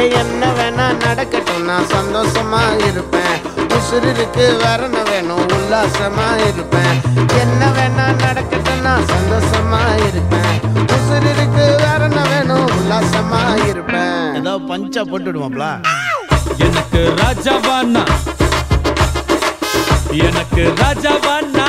ஏ என்ன வேணா நடக்கட்டும் நான் சந்தோஷமா இருப்பேன் உசுறு இருக்கு வேற என்ன வேணும் உல்லாசமா இருப்பேன் என்ன வேணா நடக்கட்டும் நான் சந்தோஷமா இருப்பேன் உசுறு இருக்கு வேற என்ன வேணும் உல்லாசமா இருப்பேன் ஏதாவது பஞ்சா போட்டு விடுவாப்ல எனக்கு ராஜாவானா எனக்கு ராஜாவானா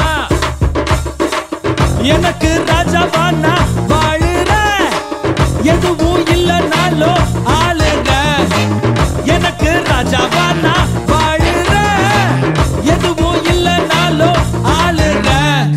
எனக்கு ராஜாவானா வாழுற எதுவும் இல்லைனாலும் ஆளுங்க எனக்கு ராஜாவானா வாழுற எதுவும் இல்லைனாலும் ஆளுங்க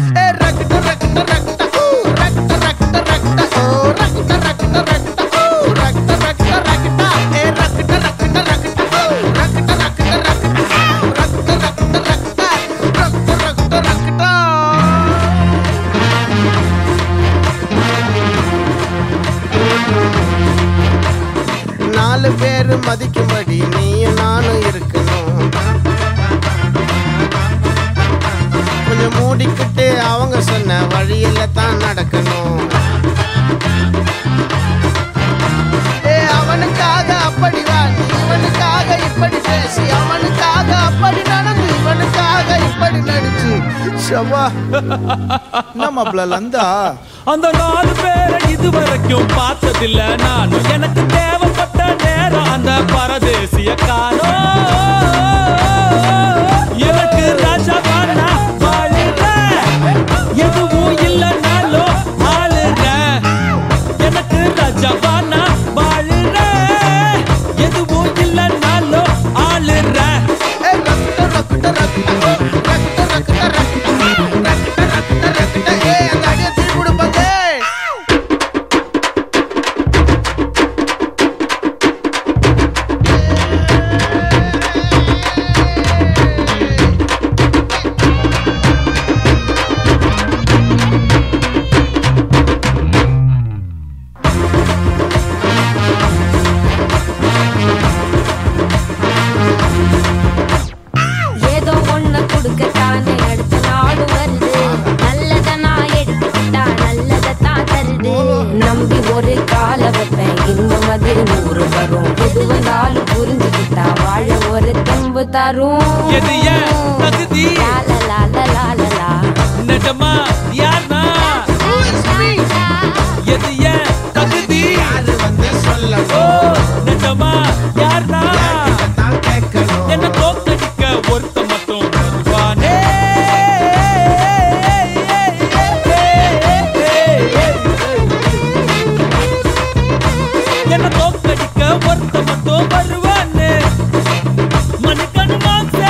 நாலு பேரு மதிக்கும்படி நீயும் நானும் இருக்கணும் கொஞ்சம் மூடிக்கிட்டு அவங்க சொன்ன வழியில தான் நடக்கணும் ஏ அவனுக்காக அப்படி வா நீ இவனுக்காக இப்படி பேசி அவனுக்காக அப்படி நடந்து இவனுக்காக இப்படி நடிச்சு ஷவா என்ன மாப்ள லந்தா அந்த நாலு பேரை இதுவரைக்கும் பார்த்ததில்ல நானும் எனக்கு தேவைப்பட்ட நேரம் அந்த பரதேசிய காணோம் எனக்கு ராஜாவானா வாழுற எதுவும் இல்லைனாலும் ஆளுங்க எனக்கு ராஜாவானா வாழுற எதுவும் இல்லைனாலும் ஆளுற ஏய், அந்த அடியை திருப்பி கொடுப்பாங்க ஏதோ ஒண்ணு கொடுக்கத்தானே அடுத்த நாடு வருது நல்லத நான் எடுத்துக்கிட்டா நல்லதத்தான் தருது நம்பி ஒரு கால வைப்பேன் இன்னும் அது நூறு வரும் எது வந்தாலும் புரிஞ்சுக்கிட்டா வாழ ஒரு தெம்பு தரும் எது ஏன் தகுதி? லா, லா, லா, லா, லா, லா. நிஜமா யார்னா எது ஏன் தகுதி யாரு வந்து ஓ சொல்லணும் நிஜமா யார்னா நான் கேட்கணும் என்ன தோக்கடிக்க ஒருத்த மட்டும் வருவானே என்ன தோக்கடிக்க ஒருத்த மட்டும் வருவானே மனுக்கனு மாசே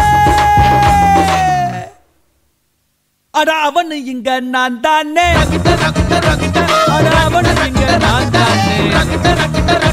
அட அவனு இங்க நான் தானே அட அவனு இங்க நான் தானே